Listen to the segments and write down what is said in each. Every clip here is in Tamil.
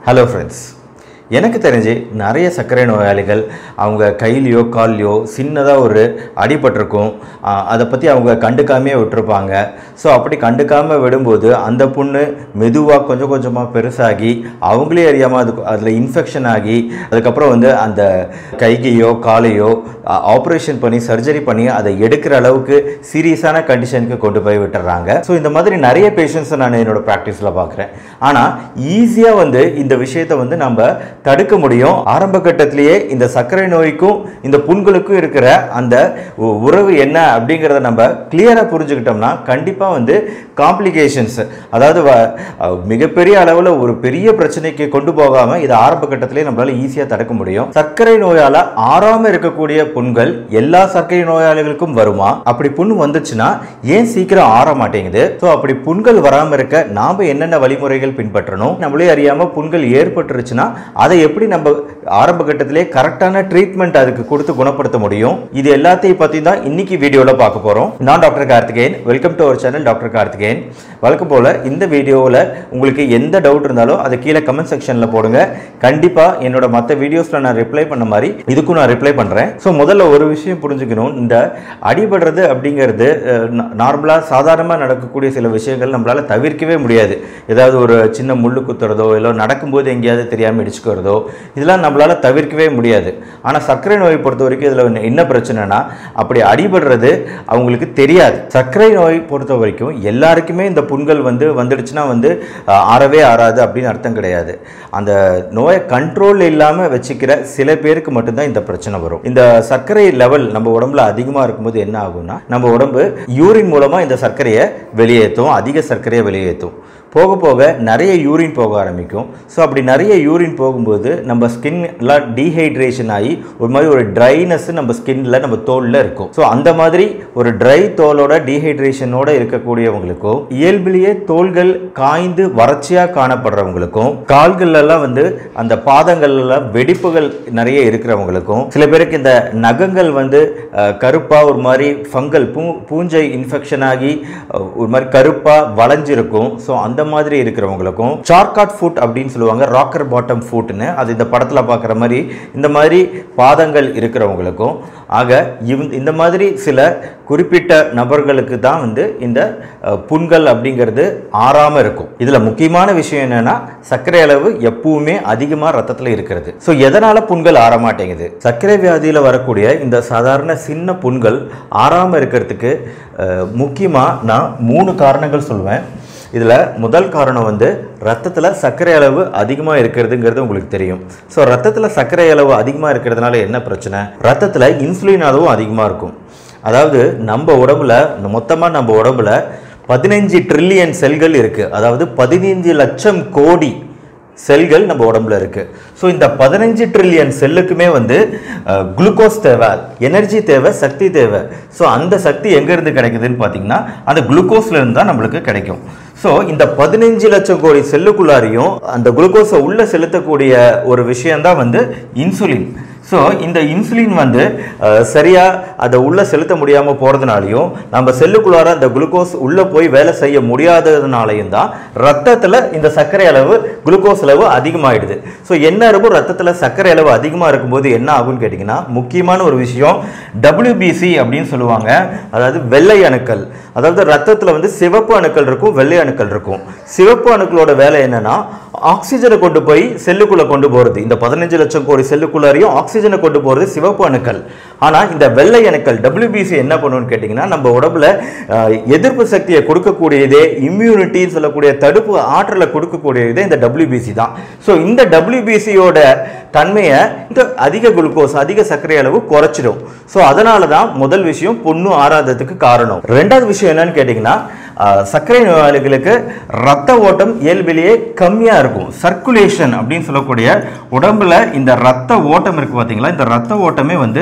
ஹலோ ஃப்ரெண்ட்ஸ் எனக்கு தெரிஞ்சு நிறைய சர்க்கரை நோயாளிகள் அவங்க கையிலையோ கால்லையோ சின்னதாக ஒரு அடிபட்டிருக்கும் ஆஹ் அதை பற்றி அவங்க கண்டுக்காமே விட்டுருப்பாங்க ஸோ அப்படி கண்டுக்காமல் விடும்போது அந்த புண்ணு மெதுவாக கொஞ்சம் கொஞ்சமாக பெருசாகி அவங்களே அறியாமல் அது அதில் இன்ஃபெக்ஷன் ஆகி அதுக்கப்புறம் வந்து அந்த கைகையோ காலையோ ஆப்ரேஷன் பண்ணி சர்ஜரி பண்ணி அதை எடுக்கிற அளவுக்கு சீரியஸான கண்டிஷனுக்கு கொண்டு போய் விட்டுறாங்க ஸோ இந்த மாதிரி நிறைய பேஷண்ட்ஸை நான் என்னோட ப்ராக்டிஸில் பார்க்குறேன் ஆனால் ஈஸியாக வந்து இந்த விஷயத்தை வந்து நம்ம தடுக்க முடியும் ஆரம்ப கட்டத்திலேயே இந்த சர்க்கரை நோய்க்கும் இந்த புண்களுக்கும் இருக்கிற அந்த உ- உறவு என்ன அப்படிங்கிறத நம்ம கிளியராக புரிஞ்சுக்கிட்டோம்னா கண்டிப்பாக வந்து காம்ப்ளிகேஷன்ஸ் அதாவது வ- அஹ் மிகப்பெரிய அளவில் ஒரு பெரிய பிரச்சனைக்கு கொண்டு போகாமல் இதை ஆரம்ப கட்டத்திலேயே நம்மளால ஈஸியாக தடுக்க முடியும் சர்க்கரை நோயால் ஆறாமல் இருக்கக்கூடிய புண்கள் எல்லா சர்க்கரை நோயாளிகளுக்கும் வருமா அப்படி புண் வந்துச்சுன்னா ஏன் சீக்கிரம் ஆற மாட்டேங்குது ஸோ அப்படி புண்கள் வராமல் இருக்க நாம என்னென்ன வழிமுறைகள் பின்பற்றணும் நம்மளே அறியாமல் புண்கள் ஏற்பட்டுருச்சுன்னா அதை எப்படி நம்ம ஆரம்ப கட்டத்திலே கரெக்டான ட்ரீட்மெண்ட் அதுக்கு கொடுத்து குணப்படுத்த முடியும் இது எல்லாத்தையும் பற்றி தான் இன்னைக்கு வீடியோவில் பார்க்க போகிறோம் நான் டாக்டர் கார்த்திகேயன் வெல்கம் டு அவர் சேனல் டாக்டர் கார்த்திகேயன் வழக்கம் போல் இந்த வீடியோவில் உங்களுக்கு எந்த டவுட் இருந்தாலும் அதை கீழே கமெண்ட் செக்ஷனில் போடுங்க கண்டிப்பாக என்னோட மற்ற வீடியோஸில் நான் ரிப்ளை பண்ண மாதிரி இதுக்கும் நான் ரிப்ளை பண்ணுறேன் ஸோ முதல்ல ஒரு விஷயம் புரிஞ்சுக்கணும் இந்த அடிபடுறது அப்படிங்கிறது நார்மலாக சாதாரணமாக நடக்கக்கூடிய சில விஷயங்கள் நம்மளால் தவிர்க்கவே முடியாது ஏதாவது ஒரு சின்ன முள்ளு குத்துறதோ இல்லை நடக்கும்போது எங்கேயாவது தெரியாமல் இடிச்சுக்கிறதோ இதெல்லாம் நம்மளால் தவிர்க்கவே முடியாது ஆனால் சர்க்கரை நோயை பொறுத்த வரைக்கும் இதில் என்ன பிரச்சனைனா அப்படி அடிபடுறது அவங்களுக்கு தெரியாது சர்க்கரை நோய் பொறுத்த வரைக்கும் எல்லாருக்குமே இந்த புண்கள் வந்து வந்துடுச்சுன்னா வந்து அஹ், ஆறவே ஆறாது அப்படின்னு அர்த்தம் கிடையாது அந்த நோயை கண்ட்ரோல் இல்லாமல் வச்சுக்கிற சில பேருக்கு மட்டும்தான் இந்த பிரச்சனை வரும் இந்த சர்க்கரை லெவல் நம்ம உடம்புல அதிகமாக இருக்கும்போது என்ன ஆகும்னா நம்ம உடம்பு யூரின் மூலமாக இந்த சர்க்கரையை வெளியேற்றும் அதிக சர்க்கரையை வெளியேற்றும் போக போக நிறைய யூரின் போக ஆரம்பிக்கும் ஸோ அப்படி நிறைய யூரின் போகும்போது நம்ம ஸ்கின் எல்லாம் டீஹைட்ரேஷன் ஆகி ஒரு மாதிரி ஒரு ட்ரைனஸ் நம்ம ஸ்கின்ல நம்ம தோலில் இருக்கும் ஸோ அந்த மாதிரி ஒரு ட்ரை தோலோட டீஹைட்ரேஷனோட இருக்கக்கூடியவங்களுக்கும் இயல்பிலேயே தோள்கள் காய்ந்து வறட்சியாக காணப்படுறவங்களுக்கும் கால்கள் எல்லாம் வந்து அந்த பாதங்கள்ல எல்லாம் வெடிப்புகள் நிறைய இருக்கிறவங்களுக்கும் சில பேருக்கு இந்த நகங்கள் வந்து அஹ், கருப்பா ஒரு மாதிரி ஃபங்கல் பூ பூஞ்சை இன்ஃபெக்ஷன் ஆகி அஹ், ஒரு மாதிரி கருப்பா வளைஞ்சிருக்கும் ஸோ அந்த மாதிரி இருக்கிறவங்களுக்கும் சார்காட் ஃபுட் அப்படின்னு சொல்லுவாங்க ராக்கர் பாட்டம் ஃபுட்னு அது இந்த படத்தில் பார்க்குற மாதிரி இந்த மாதிரி பாதங்கள் இருக்கிறவங்களுக்கும் ஆக இவ் இந்த மாதிரி சில குறிப்பிட்ட நபர்களுக்கு தான் வந்து இந்த அஹ், புண்கள் அப்படிங்கிறது ஆறாமல் இருக்கும் இதில் முக்கியமான விஷயம் என்னன்னா சர்க்கரை அளவு எப்பவுமே அதிகமாக ரத்தத்தில் இருக்கிறது ஸோ எதனால் புண்கள் ஆற மாட்டேங்குது சர்க்கரை வியாதியில் வரக்கூடிய இந்த சாதாரண சின்ன புண்கள் ஆறாமல் இருக்கிறதுக்கு முக்கியமாக நான் மூணு காரணங்கள் சொல்வேன் இதில் முதல் காரணம் வந்து ரத்தத்தில் சர்க்கரை அளவு அதிகமாக இருக்கிறதுங்கிறது உங்களுக்கு தெரியும் ஸோ ரத்தத்தில் சர்க்கரை அளவு அதிகமாக இருக்கிறதுனால என்ன பிரச்சனை ரத்தத்தில் இன்சுலின் அளவும் அதிகமாக இருக்கும் அதாவது நம்ம உடம்புல மொத்தமாக நம்ம உடம்புல பதினஞ்சு ட்ரில்லியன் செல்கள் இருக்குது அதாவது பதினைஞ்சு லட்சம் கோடி செல்கள் நம்ம உடம்புல இருக்கு ஸோ இந்த பதினஞ்சு ட்ரில்லியன் செல்லுக்குமே வந்து குளுக்கோஸ் தேவை எனர்ஜி தேவை சக்தி தேவை ஸோ அந்த சக்தி எங்கேருந்து கிடைக்குதுன்னு பார்த்தீங்கன்னா அந்த குளுக்கோஸ்ல இருந்து தான் நம்மளுக்கு கிடைக்கும் ஸோ இந்த பதினஞ்சு லட்சம் கோடி செல்லுக்குள்ளாரையும் அந்த குளுக்கோஸை உள்ள செலுத்தக்கூடிய ஒரு விஷயம்தான் வந்து இன்சுலின் ஸோ இந்த இன்சுலின் வந்து அஹ், சரியா அதை உள்ள செலுத்த முடியாமல் போகிறதுனாலையும் நம்ம செல்லுக்குள்ளார அந்த குளுக்கோஸ் உள்ளே போய் வேலை செய்ய முடியாததுனாலையும் தான் ரத்தத்தில் இந்த சர்க்கரை அளவு குளுக்கோஸ் அளவு அதிகமாகிடுது ஸோ என்ன இருக்கும் ரத்தத்தில் சர்க்கரை அளவு அதிகமாக இருக்கும்போது என்ன ஆகும்னு கேட்டிங்கன்னா முக்கியமான ஒரு விஷயம் WBC அப்படின்னு சொல்லுவாங்க அதாவது வெள்ளை அணுக்கள் அதாவது ரத்தத்தில் வந்து சிவப்பு அணுக்கள் இருக்கும் வெள்ளை அணுக்கள் இருக்கும் சிவப்பு அணுக்களோட வேலை என்னன்னா ஆக்சிஜனை கொண்டு போய் செல்லுக்குள்ள கொண்டு போறது இந்த பதினஞ்சு லட்சம் கோடி செல்லுக்குள்ளாரையும் ஆக்சிஜனை கொண்டு போறது சிவப்பு அணுக்கள் ஆனா இந்த வெள்ளை அணுக்கள் WBC என்ன பண்ணுன்னு கேட்டிங்கன்னா நம்ம உடம்புல அஹ், எதிர்ப்பு சக்தியை கொடுக்கக்கூடியதே இம்யூனிட்டின்னு சொல்லக்கூடிய தடுப்பு ஆற்றலை கொடுக்கக்கூடியதே இந்த WBC தான் ஸோ இந்த WBCயோட தன்மையை இந்த அதிக குளுக்கோஸ் அதிக சர்க்கரை அளவு குறைச்சிடும் ஸோ அதனால தான் முதல் விஷயம் பொண்ணு ஆறாததுக்கு காரணம் ரெண்டாவது விஷயம் என்னன்னு கேட்டிங்கன்னா ஆஹ், சர்க்கரை நோயாளிகளுக்கு ரத்த ஓட்டம் இயல்பிலேயே கம்மியாக இருக்கும் சர்க்குலேஷன் அப்படின்னு சொல்லக்கூடிய உடம்புல இந்த ரத்த ஓட்டம் இருக்கு பார்த்தீங்களா இந்த ரத்த ஓட்டமே வந்து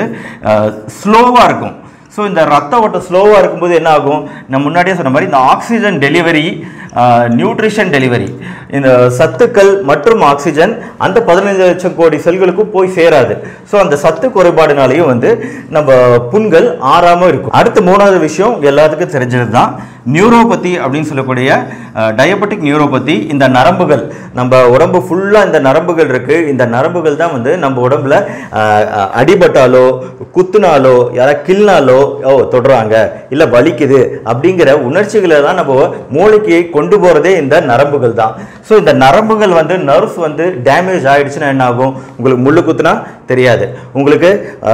ஸ்லோவாக இருக்கும் ஸோ இந்த ரத்த ஓட்டம் ஸ்லோவாக இருக்கும்போது என்ன ஆகும் நான் முன்னாடியே சொன்ன மாதிரி இந்த ஆக்சிஜன் டெலிவரி நியூட்ரிஷன் டெலிவரி இந்த சத்துக்கள் மற்றும் ஆக்சிஜன் அந்த பதினைந்து லட்சம் கோடி செல்களுக்கும் போய் சேராது ஸோ அந்த சத்து குறைபாடுனாலையும் வந்து நம்ம புண்கள் ஆறாமல் இருக்கும் அடுத்து மூணாவது விஷயம் எல்லாத்துக்கும் தெரிஞ்சது தான் நியூரோபதி அப்படின்னு சொல்லக்கூடிய டயபெட்டிக் நியூரோபதி இந்த நரம்புகள் நம்ம உடம்பு ஃபுல்லாக இந்த நரம்புகள் இருக்கு இந்த நரம்புகள் தான் வந்து நம்ம உடம்புல அஹ், அஹ், அடிபட்டாலோ குத்துனாலோ யாராவது கிள்னாலோ ஓ தொடுறாங்க இல்லை வலிக்குது அப்படிங்கிற உணர்ச்சிகளை தான் நம்ம மூளைக்கு கொண்டு போகிறதே இந்த நரம்புகள் தான் ஸோ இந்த நரம்புகள் வந்து நர்வ்ஸ் வந்து டேமேஜ் ஆயிடுச்சுன்னா என்ன ஆகும் உங்களுக்கு முள்ளு குத்துனா தெரியாது உங்களுக்கு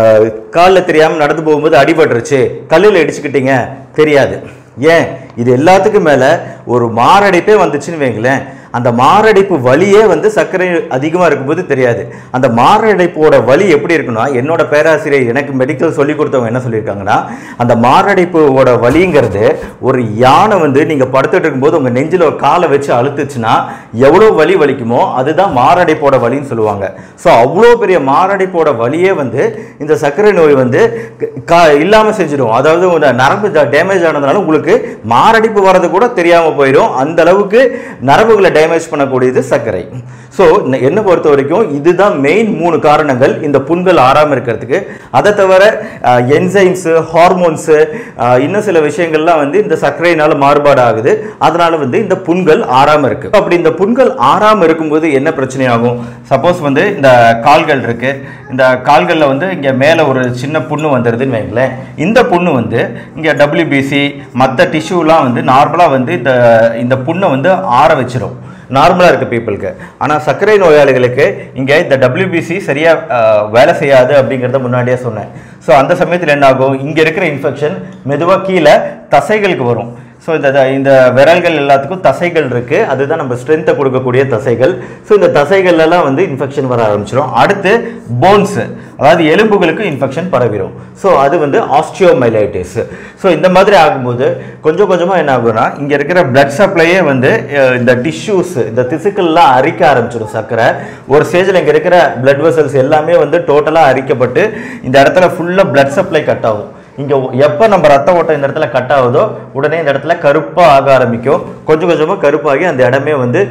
காலில் தெரியாமல் நடந்து போகும்போது அடிபட்டுருச்சு கல்லில் இடிச்சுக்கிட்டீங்க தெரியாது ஏன் இது எல்லாத்துக்கும் மேலே ஒரு மாரடைப்பே வந்துச்சுன்னு வைங்களேன் அந்த மாரடைப்பு வலியே வந்து சர்க்கரை அதிகமாக இருக்கும்போது தெரியாது அந்த மாரடைப்போட வலி எப்படி இருக்குன்னா என்னோட பேராசிரியர் எனக்கு மெடிக்கல் சொல்லி கொடுத்தவங்க என்ன சொல்லியிருக்காங்கன்னா அந்த மாரடைப்போட வலிங்கிறது ஒரு யானை வந்து நீங்கள் படுத்துட்டு இருக்கும்போது உங்கள் நெஞ்சில் ஒரு காலை வச்சு அழுத்துச்சுன்னா எவ்வளோ வலி வலிக்குமோ அதுதான் மாரடைப்போட வலின்னு சொல்லுவாங்க ஸோ அவ்வளோ பெரிய மாரடைப்போட வலியே வந்து இந்த சர்க்கரை நோய் வந்து கா இல்லாமல் செஞ்சிடும் அதாவது ஒரு நரம்பு டேமேஜ் ஆனதுனால உங்களுக்கு மாரடைப்பு வர்றது கூட தெரியாமல் போயிடும் அந்த அளவுக்கு நரம்புகளை டேமேஜ் பண்ணக்கூடியது சர்க்கரை ஸோ என்னை பொறுத்த வரைக்கும் இதுதான் மெயின் மூணு காரணங்கள் இந்த புண்கள் ஆறாமல் இருக்கிறதுக்கு அதை தவிர என்சைம்ஸு ஹார்மோன்ஸு இன்னும் சில விஷயங்கள்லாம் வந்து இந்த சர்க்கரையினால மாறுபாடு ஆகுது அதனால வந்து இந்த புண்கள் ஆறாமல் இருக்கு அப்படி இந்த புண்கள் ஆறாமல் இருக்கும்போது என்ன பிரச்சனை ஆகும் சப்போஸ் வந்து இந்த கால்கள் இருக்கு இந்த கால்களில் வந்து இங்கே மேலே ஒரு சின்ன புண்ணு வந்துடுதுன்னு வைங்களேன் இந்த புண்ணு வந்து இங்கே டபிள்யூபிசி மற்ற டிஷ்யூலாம் வந்து நார்மலாக வந்து இந்த இந்த புண்ணை வந்து ஆற வச்சிரும் நார்மலாக இருக்க பீப்புளுக்கு ஆனால் சர்க்கரை நோயாளிகளுக்கு இங்கே இந்த டபிள்யூபிசி சரியாக வேலை செய்யாது அப்படிங்கிறத முன்னாடியே சொன்னேன் ஸோ அந்த சமயத்தில் என்ன ஆகும் இங்கே இருக்கிற இன்ஃபெக்ஷன் மெதுவாக கீழே தசைகளுக்கு வரும் ஸோ இந்த இந்த விரல்கள் எல்லாத்துக்கும் தசைகள் இருக்கு அதுதான் நம்ம ஸ்ட்ரென்த்தை கொடுக்கக்கூடிய தசைகள் ஸோ இந்த தசைகள்லாம் வந்து இன்ஃபெக்ஷன் வர ஆரம்பிச்சிடும் அடுத்து போன்ஸ் அதாவது எலும்புகளுக்கு இன்ஃபெக்ஷன் பரவிடும் ஸோ அது வந்து ஆஸ்டியோமைலைட்டிஸ் ஸோ இந்த மாதிரி ஆகும்போது கொஞ்சம் கொஞ்சமாக என்ன ஆகும்னா இங்கே இருக்கிற பிளட் சப்ளையே வந்து அஹ், இந்த டிஷ்யூஸ் இந்த திசுக்கள்லாம் அரிக்க ஆரம்பிச்சிடும் சர்க்கரை ஒரு ஸ்டேஜில் இங்கே இருக்கிற பிளட் வெசல்ஸ் எல்லாமே வந்து டோட்டலாக அரிக்கப்பட்டு இந்த இடத்துல ஃபுல்லாக பிளட் சப்ளை கட் ஆகும் இங்கே எப்போ நம்ம ரத்த ஓட்டம் இந்த இடத்துல கட் ஆகுதோ உடனே இந்த இடத்துல கருப்பாக ஆக ஆரம்பிக்கும் கொஞ்சம் கொஞ்சமாக கருப்பாகி அந்த இடமே வந்து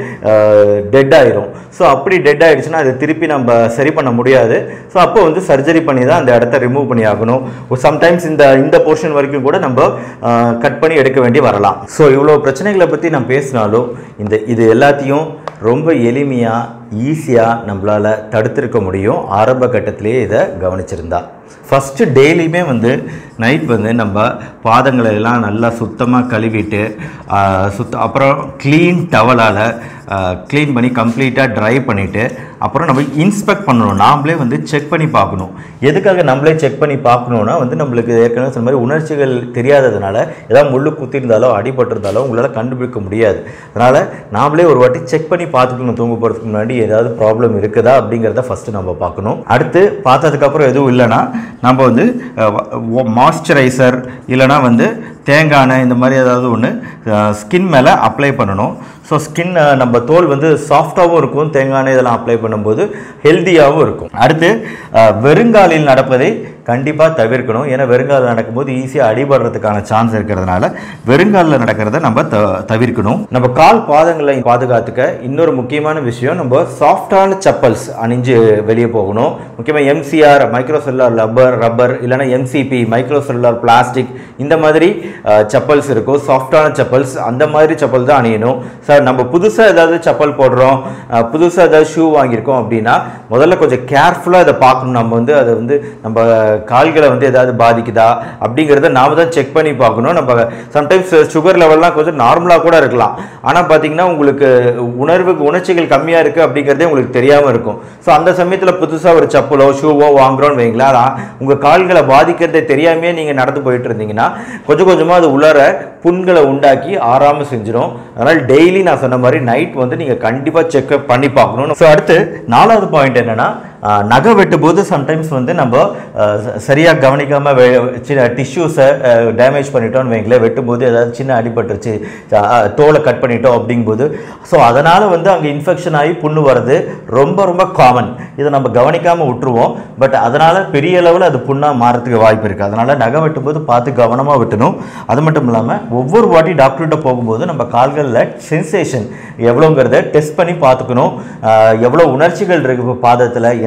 டெட் ஆயிரும் ஸோ அப்படி டெட் ஆயிடுச்சுன்னா அது திருப்பி நம்ம சரி பண்ண முடியாது ஸோ அப்போ வந்து சர்ஜரி பண்ணி தான் அந்த இடத்த ரிமூவ் பண்ணி ஆகணும் சம்டைம்ஸ் இந்த இந்த போர்ஷன் வரைக்கும் கூட நம்ம கட் பண்ணி எடுக்க வேண்டி வரலாம் ஸோ இவ்வளோ பிரச்சனைகளை பற்றி நான் பேசினாலும் இந்த இது எல்லாத்தையும் ரொம்ப எளிமையாக ஈஸியாக நம்மளால் தடுத்திருக்க முடியும் ஆரம்ப கட்டத்திலேயே இதை கவனிச்சிருந்தா ஃபஸ்ட்டு டெய்லியுமே வந்து நைட் வந்து நம்ம பாதங்களை எல்லாம் நல்லா சுத்தமாக கழுவிட்டு ஆஹ், சுத்த அப்புறம் க்ளீன் டவலால் க்ளீன் பண்ணி கம்ப்ளீட்டாக ட்ரை பண்ணிவிட்டு அப்புறம் நம்ம இன்ஸ்பெக்ட் பண்ணணும் நாமளே வந்து செக் பண்ணி பார்க்கணும் எதுக்காக நம்மளே செக் பண்ணி பார்க்கணுன்னா வந்து நம்மளுக்கு ஏற்கனவே சொன்ன மாதிரி உணர்ச்சிகள் தெரியாததுனால ஏதாவது முள்ளு குத்திருந்தாலோ அடிபட்டிருந்தாலோ உங்களால் கண்டுபிடிக்க முடியாது அதனால் நாமளே ஒரு வாட்டி செக் பண்ணி பார்த்துக்கணும் தூங்க போகிறதுக்கு முன்னாடி ஏதாவது ப்ராப்ளம் இருக்குதா அப்படிங்கிறத ஃபஸ்ட்டு நம்ம பார்க்கணும் அடுத்து பார்த்ததுக்கப்புறம் எதுவும் இல்லைன்னா நம்ம வந்து மாய்ஸ்சரைசர் இல்லைனா வந்து தேங்காய் எண்ணெய் இந்த மாதிரி ஏதாவது ஒன்று ஸ்கின் மேலே அப்ளை பண்ணணும் ஸோ ஸ்கின் நம்ம தோல் வந்து சாஃப்டாகவும் இருக்கும் தேங்காய் எண்ணெய் இதெல்லாம் அப்ளை பண்ணும்போது ஹெல்த்தியாகவும் இருக்கும் அடுத்து அஹ், வெறுங்காலில் நடப்பதை கண்டிப்பாக தவிர்க்கணும் ஏன்னா வெறுங்காலில் நடக்கும்போது ஈஸியாக அடிபடுறதுக்கான சான்ஸ் இருக்கிறதுனால வெறுங்காலில் நடக்கிறத நம்ம த தவிர்க்கணும் நம்ம கால் பாதங்களை பாதுகாத்துக்க இன்னொரு முக்கியமான விஷயம் நம்ம சாஃப்டான செப்பல்ஸ் அணிஞ்சு வெளியே போகணும் முக்கியமாக எம்சிஆர் மைக்ரோசெல்லார் ரப்பர் ரப்பர் இல்லைன்னா எம்சிபி மைக்ரோசெல்லார் பிளாஸ்டிக் இந்த மாதிரி செப்பல்ஸ் இருக்கும் சாஃப்டான செப்பல்ஸ் அந்த மாதிரி செப்பல் தான் அணியணும் சார் நம்ம புதுசாக ஏதாவது செப்பல் போடுறோம் புதுசாக ஏதாவது ஷூ வாங்கியிருக்கோம் அப்படின்னா முதல்ல கொஞ்சம் கேர்ஃபுல்லாக இதை பார்க்கணும் நம்ம வந்து அதை வந்து நம்ம கால்களை வந்து ஏதாவது பாதிக்குதா அப்படிங்கிறத நாம தான் செக் பண்ணி பார்க்கணும் நம்ம சம்டைம்ஸ் சுகர் லெவல்லாம் கொஞ்சம் நார்மலாக கூட இருக்கலாம் ஆனால் பார்த்தீங்கன்னா உங்களுக்கு உணர்வுக்கு உணர்ச்சிகள் கம்மியாக இருக்குது அப்படிங்கிறதே உங்களுக்கு தெரியாமல் இருக்கும் ஸோ அந்த சமயத்தில் புதுசாக ஒரு செப்பலோ ஷூவோ வாங்குறோன்னு வைங்களா உங்கள் கால்களை பாதிக்கிறதே தெரியாமையே நீங்கள் நடந்து போயிட்டு இருந்தீங்கன்னா கொஞ்சம் கொஞ்சமாக அது உள்ளார புண்களை உண்டாக்கி ஆறாமல் செஞ்சிடும் அதனால் டெய்லி நான் சொன்ன மாதிரி நைட் வந்து நீங்கள் கண்டிப்பாக செக்அப் பண்ணி பார்க்கணும் ஸோ அடுத்து நாலாவது பாயிண்ட் என்னன்னா ஆஹ், நகை வெட்டும் போது சம்டைம்ஸ் வந்து நம்ம சரியாக கவனிக்காமல் சின்ன டிஷ்யூஸை டேமேஜ் பண்ணிட்டோம்னு வைங்களேன் வெட்டும்போது ஏதாவது சின்ன அடிபட்டுருச்சு ஆஹ், தோலை கட் பண்ணிட்டோம் அப்படிங்கும்போது ஸோ அதனால் வந்து அங்கே இன்ஃபெக்ஷன் ஆகி புண்ணு வர்றது ரொம்ப ரொம்ப காமன் இதை நம்ம கவனிக்காமல் விட்டுருவோம் பட் அதனால் பெரிய அளவில் அது புண்ணாக மாறதுக்கு வாய்ப்பு இருக்குது அதனால் நகை வெட்டும்போது பார்த்து கவனமாக வெட்டணும் அது மட்டும் இல்லாமல் ஒவ்வொரு வாட்டி டாக்டர்கிட்ட போகும்போது நம்ம கால்களில் சென்சேஷன் எவ்வளோங்கிறத டெஸ்ட் பண்ணி பார்த்துக்கணும் ஆஹ் எவ்வளோ உணர்ச்சிகள் இருக்கு இப்போ பாதத்தில்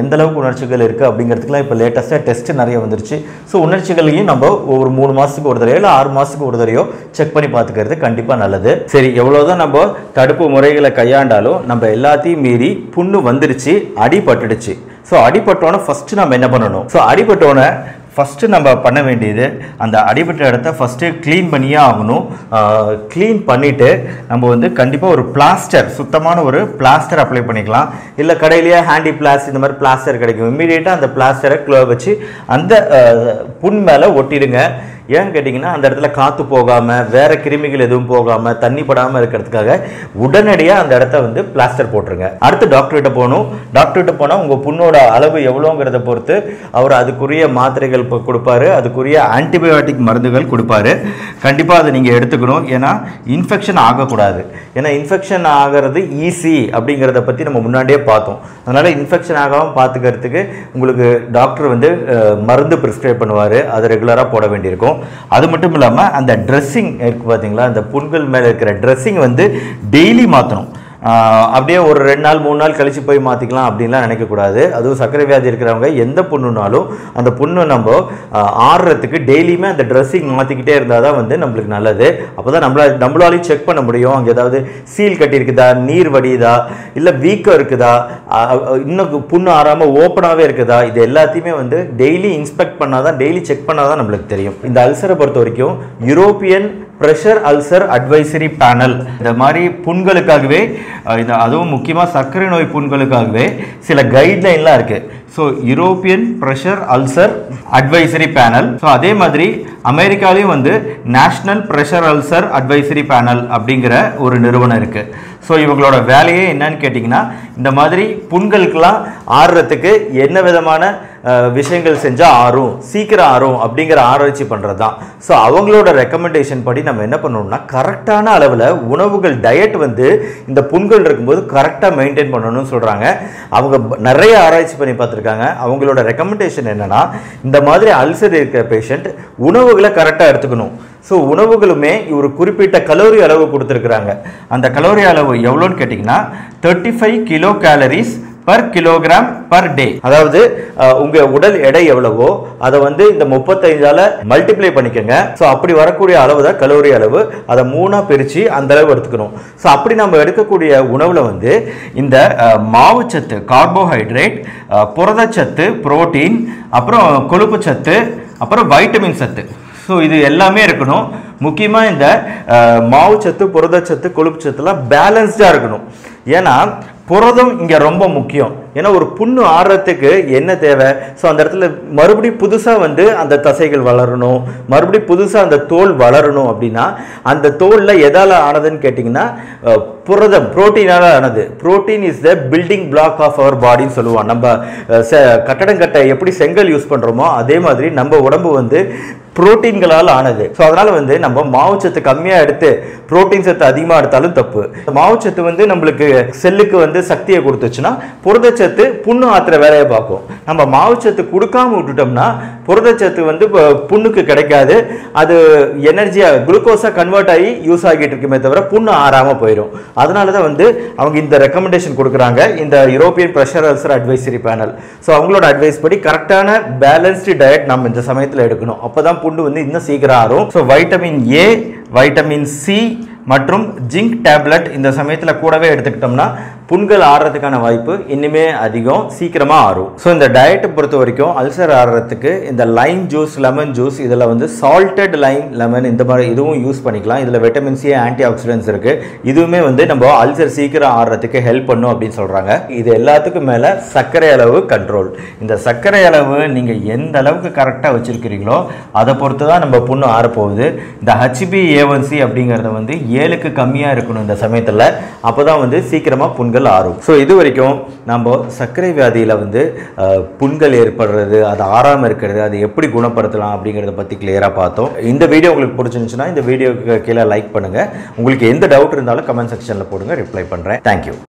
எந்த அளவுக்கு உணர்ச்சிகள் இருக்குது அப்படிங்கிறதுக்குலாம் இப்போ லேட்டஸ்ட்டாக டெஸ்ட் நிறைய வந்துருச்சு ஸோ உணர்ச்சிகளையும் நம்ம ஒரு மூணு மாதத்துக்கு ஒரு தடவையோ இல்லை ஆறு மாதத்துக்கு ஒரு தடவையோ செக் பண்ணி பார்த்துக்கிறது கண்டிப்பாக நல்லது சரி எவ்வளோதான் நம்ம தடுப்பு முறைகளை கையாண்டாலும் நம்ம எல்லாத்தையும் மீறி புண்ணு வந்துருச்சு அடிபட்டுடுச்சு ஸோ அடிபட்டோன்னே ஃபஸ்ட்டு நம்ம என்ன பண்ணணும் ஸோ அடிபட்டோன்னே ஃபஸ்ட்டு நம்ம பண்ண வேண்டியது அந்த அடிபட்ட இடத்த ஃபஸ்ட்டு க்ளீன் பண்ணியே ஆகணும் க்ளீன் பண்ணிவிட்டு நம்ம வந்து கண்டிப்பாக ஒரு பிளாஸ்டர் சுத்தமான ஒரு பிளாஸ்டர் அப்ளை பண்ணிக்கலாம் இல்லை கடையிலேயே ஹேண்டி பிளாஸ்ட் இந்த மாதிரி பிளாஸ்டர் கிடைக்கும் இம்மீடியட்டாக அந்த பிளாஸ்டரை க்ளோ வச்சு அந்த அஹ், புண் மேலே ஒட்டிடுங்க ஏன்னு கேட்டிங்கன்னா அந்த இடத்துல காற்று போகாமல் வேறு கிருமிகள் எதுவும் போகாமல் தண்ணி படாமல் இருக்கிறதுக்காக உடனடியாக அந்த இடத்த வந்து பிளாஸ்டர் போட்டுருங்க அடுத்து டாக்டர்கிட்ட போகணும் டாக்டர்கிட்ட போனால் உங்கள் புண்ணோட அளவு எவ்வளோங்கிறத பொறுத்து அவர் அதுக்குரிய மாத்திரைகள் இப்போ கொடுப்பாரு அதுக்குரிய ஆன்டிபயோட்டிக் மருந்துகள் கொடுப்பாரு கண்டிப்பாக அதை நீங்கள் எடுத்துக்கணும் ஏன்னா இன்ஃபெக்ஷன் ஆகக்கூடாது ஏன்னா இன்ஃபெக்ஷன் ஆகிறது ஈஸி அப்படிங்கிறத பற்றி நம்ம முன்னாடியே பார்த்தோம் அதனால் இன்ஃபெக்ஷன் ஆகாமல் பார்த்துக்கிறதுக்கு உங்களுக்கு டாக்டர் வந்து அஹ், மருந்து ப்ரிஸ்கிரைப் பண்ணுவார் அதை ரெகுலராக போட வேண்டியிருக்கும் அது மட்டும் இல்லாமல் அந்த ட்ரெஸ்ஸிங் இருக்குது பார்த்தீங்களா அந்த புண்கள் மேலே இருக்கிற ட்ரெஸ்ஸிங் வந்து டெய்லி மாற்றணும் ஆஹ் அப்படியே ஒரு ரெண்டு நாள் மூணு நாள் கழிச்சு போய் மாற்றிக்கலாம் அப்படின்லாம் நினைக்கக்கூடாது அதுவும் சர்க்கரை வியாதி இருக்கிறவங்க எந்த புண்ணுனாலும் அந்த புண்ணு நம்ம ஆஹ் ஆறுறதுக்கு டெய்லியுமே அந்த ட்ரெஸ்ஸிங் மாற்றிக்கிட்டே இருந்தால் தான் வந்து நம்மளுக்கு நல்லது அப்போ தான் நம்மள நம்மளாலையும் செக் பண்ண முடியும் அங்கே ஏதாவது சீல் கட்டியிருக்குதா நீர் வடியுதா இல்லை வீக்கம் இருக்குதா ஆஹ் ஆஹ் இன்னும் புண்ணு ஆறாமல் ஓப்பனாகவே இருக்குதா இது எல்லாத்தையுமே வந்து டெய்லி இன்ஸ்பெக்ட் பண்ணால் தான் டெய்லி செக் பண்ணால் தான் நம்மளுக்கு தெரியும் இந்த அல்சரை பொறுத்த வரைக்கும் European pressure ulcer advisory panel இந்த மாதிரி புண்களுக்காகவே அஹ், இந்த அதுவும் முக்கியமாக சர்க்கரை நோய் புண்களுக்காகவே சில கைட்லைன்லாம் இருக்குது so European pressure ulcer advisory panel so அதே மாதிரி அமெரிக்காலையும் வந்து national pressure ulcer advisory panel அப்படிங்கிற ஒரு நிறுவனம் இருக்குது ஸோ இவங்களோட வேலையே என்னன்னு கேட்டிங்கன்னா இந்த மாதிரி புண்களுக்கெல்லாம் ஆறுறதுக்கு என்ன விதமான அஹ், விஷயங்கள் செஞ்சால் ஆறும் சீக்கிரம் ஆறும் அப்படிங்கிற ஆராய்ச்சி பண்ணுறது தான் ஸோ அவங்களோட ரெக்கமெண்டேஷன் படி நம்ம என்ன பண்ணணும்னா கரெக்டான அளவில் உணவுகள் டயட் வந்து இந்த புண்கள் இருக்கும்போது கரெக்டாக மெயின்டைன் பண்ணணும்னு சொல்கிறாங்க அவங்க ப- நிறைய ஆராய்ச்சி பண்ணி பார்த்துருக்காங்க அவங்களோட ரெக்கமெண்டேஷன் என்னன்னா இந்த மாதிரி அல்சர் இருக்கிற பேஷண்ட் உணவுகளை கரெக்டாக எடுத்துக்கணும் ஸோ உணவுகளுமே ஒரு குறிப்பிட்ட கலோரி அளவு கொடுத்துருக்குறாங்க அந்த கலோரி அளவு எவ்வளோன்னு கேட்டிங்கன்னா thirty five kilo calories per kilogram per day அதாவது அஹ், உங்க உடல் எடை எவ்வளவோ அதை வந்து இந்த முப்பத்தைந்தால மல்டிப்ளை பண்ணிக்கோங்க ஸோ அப்படி வரக்கூடிய அளவு தான் கலோரி அளவு அதை மூணா பிரித்து அந்த அளவு எடுத்துக்கணும் ஸோ அப்படி நம்ம எடுக்கக்கூடிய உணவுல வந்து இந்த அஹ், மாவுச்சத்து கார்போஹைட்ரேட் அஹ், புரதச்சத்து புரோட்டீன் அப்புறம் கொழுப்புச்சத்து அப்புறம் வைட்டமின் சத்து ஸோ இது எல்லாமே இருக்கணும் முக்கியமாக இந்த அஹ், மாவுச்சத்து புரதச்சத்து கொழுப்புச்சத்துலாம் பேலன்ஸ்டாக இருக்கணும் ஏன்னா புரதம் இங்கே ரொம்ப முக்கியம் ஏன்னா ஒரு புண்ணு ஆடுறதுக்கு என்ன தேவை ஸோ அந்த இடத்துல மறுபடியும் புதுசாக வந்து அந்த தசைகள் வளரணும் மறுபடியும் புதுசாக அந்த தோல் வளரணும் அப்படின்னா அந்த தோலில் எதால் ஆனதுன்னு கேட்டிங்கன்னா அஹ், புரதம் புரோட்டீனால ஆனது protein is the building block of our பாடின்னு சொல்லுவோம் நம்ம அஹ், செ- கட்டடம் கட்ட எப்படி செங்கல் யூஸ் பண்ணுறோமோ அதே மாதிரி நம்ம உடம்பு வந்து புரோட்டீன்களால் ஆனது ஸோ அதனால வந்து நம்ம மாவுச்சத்து கம்மியாக எடுத்து புரோட்டீன் சத்து அதிகமாக எடுத்தாலும் தப்பு இந்த மாவுச்சத்து வந்து நம்மளுக்கு செல்லுக்கு வந்து சக்தியை கொடுத்துச்சுன்னா புரதச்சத்து புண்ணு ஆத்துற வேலையை பார்க்கும் நம்ம மாவுச்சத்து கொடுக்காம விட்டுட்டோம்னா புரதச்சத்து வந்து இப்போ புண்ணுக்கு கிடைக்காது அது எனர்ஜியாக குளுக்கோஸாக கன்வெர்ட் ஆகி யூஸ் ஆகிட்டு இருக்குமே தவிர புண்ணு ஆறாமல் போயிடும் அதனால தான் வந்து அவங்க இந்த ரெக்கமெண்டேஷன் கொடுக்குறாங்க இந்த European pressure ulcer advisory panel so அவங்களோட அட்வைஸ் படி கரெக்டான பேலன்ஸ்டு டயட் நம்ம இந்த சமயத்தில் எடுக்கணும் அப்போ தான் புண்டு வந்து இன்னும் சீக்கிரம் ஆறும் so vitamin A vitamin C மற்றும் ஜிங்க் டேப்லெட் இந்த சமயத்தில் கூடவே எடுத்துக்கிட்டோம்னா புண்கள் ஆறுறதுக்கான வாய்ப்பு இன்னுமே அதிகம் சீக்கிரமாக ஆறும் ஸோ இந்த டயட்டை பொறுத்த வரைக்கும் அல்சர் ஆறுறதுக்கு இந்த லைம் ஜூஸ் லெமன் ஜூஸ் இதில் வந்து சால்டட் லைம் லெமன் இந்த மாதிரி இதுவும் யூஸ் பண்ணிக்கலாம் இதில் விட்டமின் சி ஆன்டி ஆக்சிடென்ட்ஸ் இருக்குது இதுவுமே வந்து நம்ம அல்சர் சீக்கிரம் ஆறுறதுக்கு ஹெல்ப் பண்ணும் அப்படின்னு சொல்கிறாங்க இது எல்லாத்துக்கும் மேலே சர்க்கரை அளவு கண்ட்ரோல் இந்த சர்க்கரை அளவு நீங்கள் எந்த அளவுக்கு கரெக்டாக வச்சுருக்கிறீங்களோ அதை பொறுத்து தான் நம்ம புண்ணு ஆறப்போகுது இந்த ஹச்பி ஏவன்சி அப்படிங்கிறத வந்து ஏழுக்கு கம்மியாக இருக்கணும் இந்த சமயத்தில் அப்போ தான் வந்து சீக்கிரமாக புண்கள் ஆறும் ஸோ இது வரைக்கும் நம்ம சர்க்கரை வியாதியில் வந்து அஹ், புண்கள் ஏற்படுறது அது ஆறாமல் இருக்கிறது அது எப்படி குணப்படுத்தலாம் அப்படிங்கிறத பற்றி கிளியராக பார்த்தோம் இந்த வீடியோ உங்களுக்கு பிடிச்சிருந்துச்சுன்னா இந்த வீடியோக்கு கீழே லைக் பண்ணுங்கள் உங்களுக்கு எந்த டவுட் இருந்தாலும் கமெண்ட் செக்ஷனில் போடுங்க ரிப்ளை பண்ணுறேன் தேங்க்யூ